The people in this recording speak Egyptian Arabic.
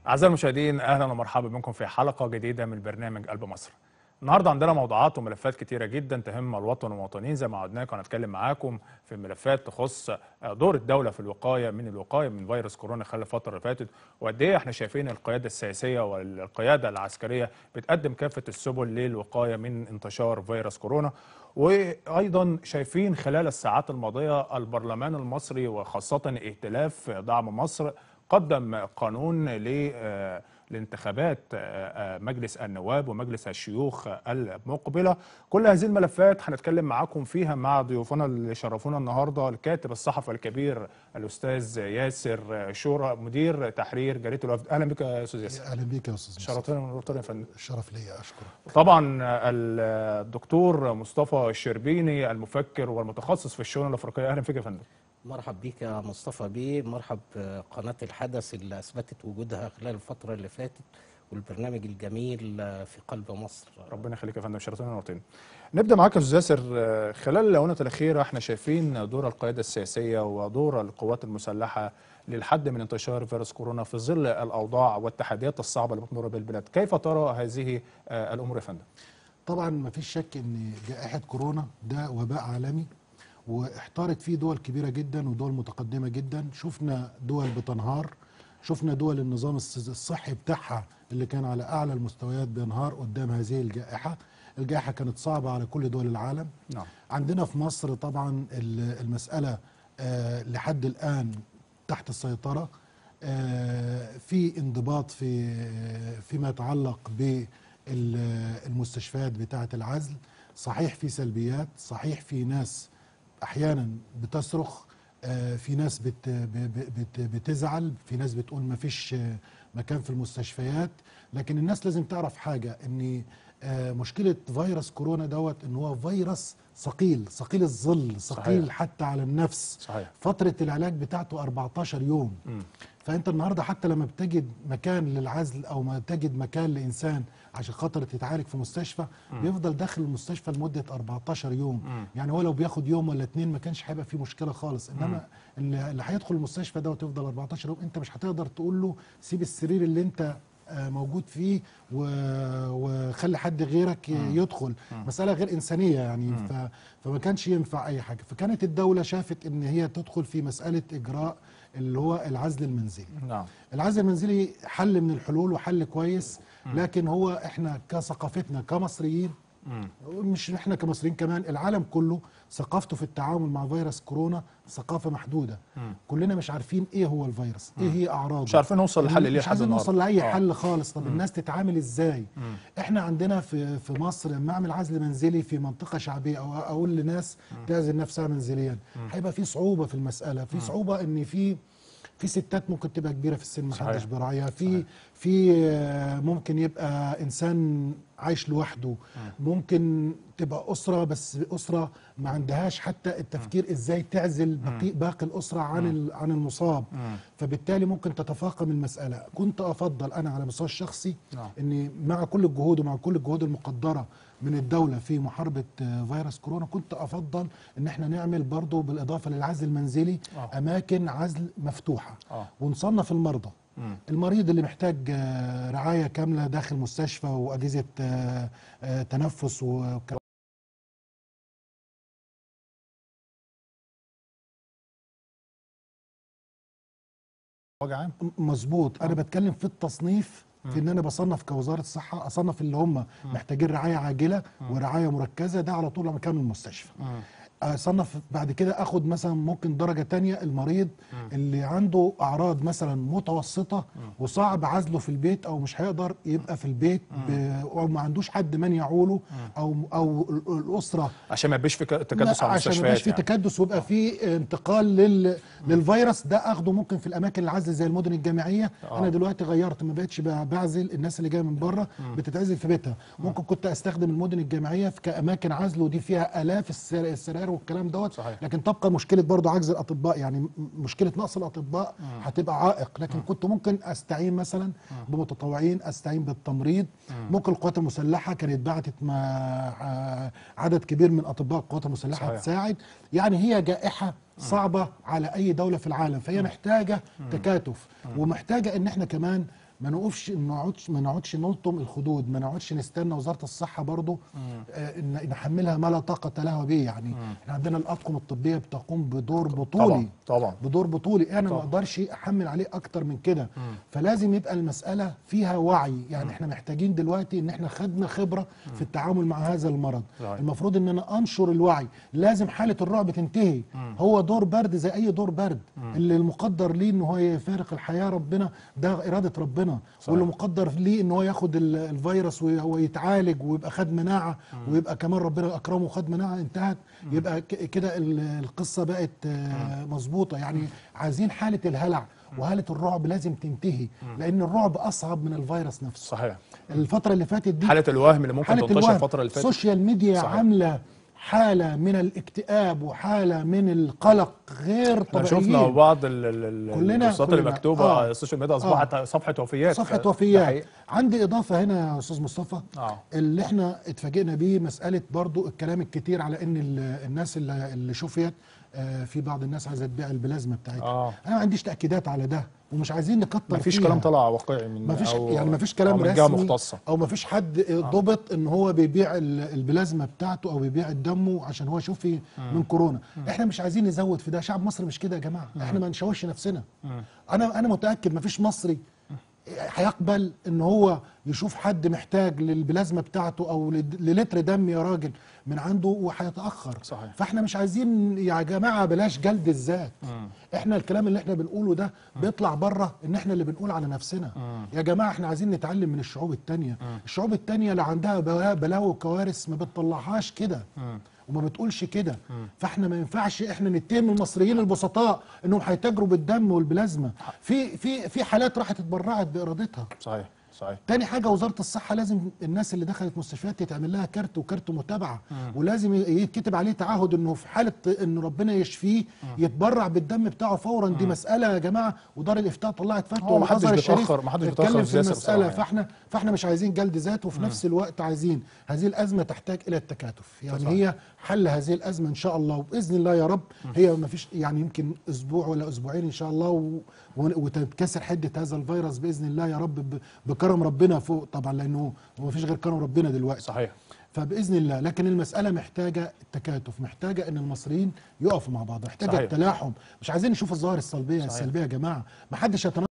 أعزائي المشاهدين أهلا ومرحبا بكم في حلقة جديدة من برنامج قلب مصر. النهارده عندنا موضوعات وملفات كتيرة جدا تهم الوطن والمواطنين زي ما عودناكم هنتكلم معاكم في ملفات تخص دور الدولة في الوقاية من الوقاية من فيروس كورونا خلال الفترة اللي فاتت وقد إيه احنا شايفين القيادة السياسية والقيادة العسكرية بتقدم كافة السبل للوقاية من انتشار فيروس كورونا وايضا شايفين خلال الساعات الماضيه البرلمان المصري وخاصه ائتلاف دعم مصر قدم قانون ل لانتخابات مجلس النواب ومجلس الشيوخ المقبله كل هذه الملفات هنتكلم معاكم فيها مع ضيوفنا اللي شرفونا النهارده الكاتب الصحفي الكبير الاستاذ ياسر شورى مدير تحرير جريده الوفد اهلا بك يا استاذ ياسر اهلا بك يا استاذ مصطفى. شرفتنا ونورتنا يا فندم الشرف ليا اشكرك طبعا الدكتور مصطفى الشربيني المفكر والمتخصص في الشؤون الافريقيه اهلا فيك يا فندم مرحب بيك يا مصطفى بيه مرحب قناة الحدث اللي أثبتت وجودها خلال الفترة اللي فاتت والبرنامج الجميل في قلب مصر ربنا يخليك يا فندم شرفتنا ونورتنا نبدا معاك يا استاذ ياسر خلال الاونه الاخيره احنا شايفين دور القياده السياسيه ودور القوات المسلحه للحد من انتشار فيروس كورونا في ظل الاوضاع والتحديات الصعبه اللي بتمر بها البلاد كيف ترى هذه الامور يا فندم طبعا ما فيش شك ان جائحه كورونا ده وباء عالمي واحتارت فيه دول كبيره جدا ودول متقدمه جدا شفنا دول بتنهار شفنا دول النظام الصحي بتاعها اللي كان على اعلى المستويات بينهار قدام هذه الجائحه الجائحه كانت صعبه على كل دول العالم نعم. عندنا في مصر طبعا المساله آه لحد الان تحت السيطره آه في انضباط في فيما يتعلق بالمستشفيات بتاعه العزل صحيح في سلبيات صحيح في ناس احيانا بتصرخ في ناس بت بت بتزعل في ناس بتقول ما فيش مكان في المستشفيات لكن الناس لازم تعرف حاجه ان مشكله فيروس كورونا دوت ان هو فيروس ثقيل ثقيل الظل ثقيل صحيح. حتى على النفس صحيح. فتره العلاج بتاعته 14 يوم م. فانت النهارده حتى لما بتجد مكان للعزل او ما تجد مكان لانسان عشان خاطر تتعالج في مستشفى م. بيفضل داخل المستشفى لمده 14 يوم م. يعني هو لو بياخد يوم ولا اتنين ما كانش هيبقى فيه مشكله خالص انما اللي اللي هيدخل المستشفى ده وتفضل 14 يوم انت مش هتقدر تقول له سيب السرير اللي انت موجود فيه وخلي حد غيرك يدخل مسألة غير إنسانية يعني ف... فما كانش ينفع أي حاجة فكانت الدولة شافت إن هي تدخل في مسألة إجراء اللي هو العزل المنزلي نعم العزل المنزلي حل من الحلول وحل كويس لكن هو احنا كثقافتنا كمصريين مش احنا كمصريين كمان العالم كله ثقافته في التعامل مع فيروس كورونا ثقافه محدوده مم. كلنا مش عارفين ايه هو الفيروس ايه هي اعراضه مش عارفين نوصل لحل ليه مش لحد عايزين النهارده نوصل لاي آه. حل خالص طب الناس تتعامل ازاي مم. احنا عندنا في في مصر لما اعمل عزل منزلي في منطقه شعبيه او اقول لناس تعزل نفسها منزليا هيبقى في صعوبه في المساله في صعوبه ان في في ستات ممكن تبقى كبيره في السن ما صحيح. حدش بيراعيها في في آه، ممكن يبقى انسان عايش لوحده ممكن تبقى اسره بس اسره ما عندهاش حتى التفكير ازاي تعزل باقي باقي الاسره عن ال- عن المصاب فبالتالي ممكن تتفاقم المساله كنت افضل انا على المستوى الشخصي نعم. اني مع كل الجهود ومع كل الجهود المقدره من الدوله في محاربه آه، فيروس كورونا كنت افضل ان احنا نعمل برضه بالاضافه للعزل المنزلي آه. اماكن عزل مفتوحه آه. ونصنف المرضى مم. المريض اللي محتاج آه، رعايه كامله داخل مستشفى واجهزه آه، آه، تنفس وك- وجه عام مظبوط انا بتكلم في التصنيف في ان انا بصنف كوزاره الصحه اصنف اللي هم محتاجين رعايه عاجله ورعايه مركزه ده على طول مكان المستشفى اصنف بعد كده اخد مثلا ممكن درجه تانية المريض اللي عنده اعراض مثلا متوسطه وصعب عزله في البيت او مش هيقدر يبقى في البيت ب... او ما عندوش حد من يعوله او او ال- الاسره عشان ما يبقاش في ك- لا، تكدس على عشان ما يبقاش المستشفيات في يعني. تكدس ويبقى في انتقال لل... للفيروس ده اخده ممكن في الاماكن العزل زي المدن الجامعيه آه. انا دلوقتي غيرت ما بقتش ب- بعزل الناس اللي جايه من بره بتتعزل في بيتها ممكن كنت استخدم المدن الجامعيه في كاماكن عزل ودي فيها الاف السر- السرائر والكلام دوت صحيح. لكن تبقى مشكله برضو عجز الاطباء يعني م- مشكله نقص الاطباء هتبقى عائق لكن كنت ممكن استعين مثلا بمتطوعين استعين بالتمريض ممكن القوات المسلحه كانت بعتت مع ع- عدد كبير من اطباء القوات المسلحه صحيح. تساعد يعني هي جائحه صعبه على اي دوله في العالم فهي محتاجه تكاتف ومحتاجه ان احنا كمان ما نقفش ما نقعدش ما نقعدش نلطم الخدود ما نقعدش نستنى وزاره الصحه برضو آه، إن- نحملها ما لا طاقه لها به يعني احنا عندنا الاطقم الطبيه بتقوم بدور بطولي طبعا طبعا بدور بطولي انا ما طبعا. اقدرش احمل عليه اكتر من كده فلازم يبقى المساله فيها وعي يعني احنا محتاجين دلوقتي ان احنا خدنا خبره في التعامل مع هذا المرض صحيح. المفروض ان انا انشر الوعي لازم حاله الرعب تنتهي هو دور برد زي اي دور برد اللي المقدر ليه ان هو يفارق الحياه ربنا ده اراده ربنا صحيح. واللي مقدر ليه ان هو ياخد ال- الفيروس وي- ويتعالج ويبقى خد مناعه ويبقى كمان ربنا اكرمه وخد مناعه انتهت يبقى ك- كده ال- القصه بقت آه، مظبوطه يعني عايزين حاله الهلع وهاله الرعب لازم تنتهي لان الرعب اصعب من الفيروس نفسه صحيح الفتره اللي فاتت دي حاله الوهم اللي ممكن حالة تنتشر الوهم. الفتره اللي فاتت السوشيال ميديا صحيح. عامله حاله من الاكتئاب وحاله من القلق غير احنا طبيعيين شفنا بعض ال- ال- ال- كلنا- البوستات اللي كلنا. مكتوبه آه. على السوشيال ميديا اصبحت صفحه وفيات صفحه ف- ده وفيات حقيقي. عندي اضافه هنا يا استاذ مصطفى اه اللي احنا اتفاجئنا بيه مساله برضو الكلام الكتير على ان ال- الناس اللي, اللي شفيت آه، في بعض الناس عايزه تبيع البلازما بتاعتها اه انا ما عنديش تاكيدات على ده ومش عايزين نكتر مفيش فيها. كلام طلع واقعي من مفيش أو- يعني مفيش أو كلام من جهه رسمي مختصه او مفيش حد ضبط ان هو بيبيع ال- البلازما بتاعته او بيبيع دمه عشان هو شوفي من كورونا احنا مش عايزين نزود في ده شعب مصر مش كده يا جماعه احنا ما نشوش نفسنا انا انا متاكد مفيش مصري هيقبل ان هو يشوف حد محتاج للبلازما بتاعته او لد- للتر دم يا راجل من عنده وهيتاخر صحيح. فاحنا مش عايزين يا جماعه بلاش جلد الذات احنا الكلام اللي احنا بنقوله ده بيطلع بره ان احنا اللي بنقول على نفسنا يا جماعه احنا عايزين نتعلم من الشعوب التانية الشعوب التانية اللي عندها بلا- بلاوي وكوارث ما بتطلعهاش كده وما بتقولش كده فاحنا ما ينفعش احنا نتهم المصريين البسطاء انهم هيتاجروا بالدم والبلازما في في في حالات راحت اتبرعت بارادتها صحيح صحيح تاني حاجة وزارة الصحة لازم الناس اللي دخلت مستشفيات يتعمل لها كارت وكارت متابعة ولازم يتكتب عليه تعهد انه في حالة ان ربنا يشفيه يتبرع بالدم بتاعه فورا دي مسألة يا جماعة ودار الافتاء طلعت فتوى هو محدش والأزهر الشريف بيتأخر- محدش اتكلم بيتأخر في سياسة المسألة بصراحة يعني. فاحنا فاحنا مش عايزين جلد ذات وفي نفس الوقت عايزين هذه الأزمة تحتاج إلى التكاتف يعني صحيح. هي حل هذه الأزمة إن شاء الله وبإذن الله يا رب هي ما فيش يعني يمكن أسبوع ولا أسبوعين إن شاء الله و... و- وتتكسر حدة هذا الفيروس بإذن الله يا رب ب... بكرم ربنا فوق طبعا لأنه ما فيش غير كرم ربنا دلوقتي صحيح فباذن الله لكن المساله محتاجه التكاتف محتاجه ان المصريين يقفوا مع بعض محتاجه صحيح. التلاحم مش عايزين نشوف الظواهر السلبيه صحيح. السلبيه يا جماعه ما حدش يتنظر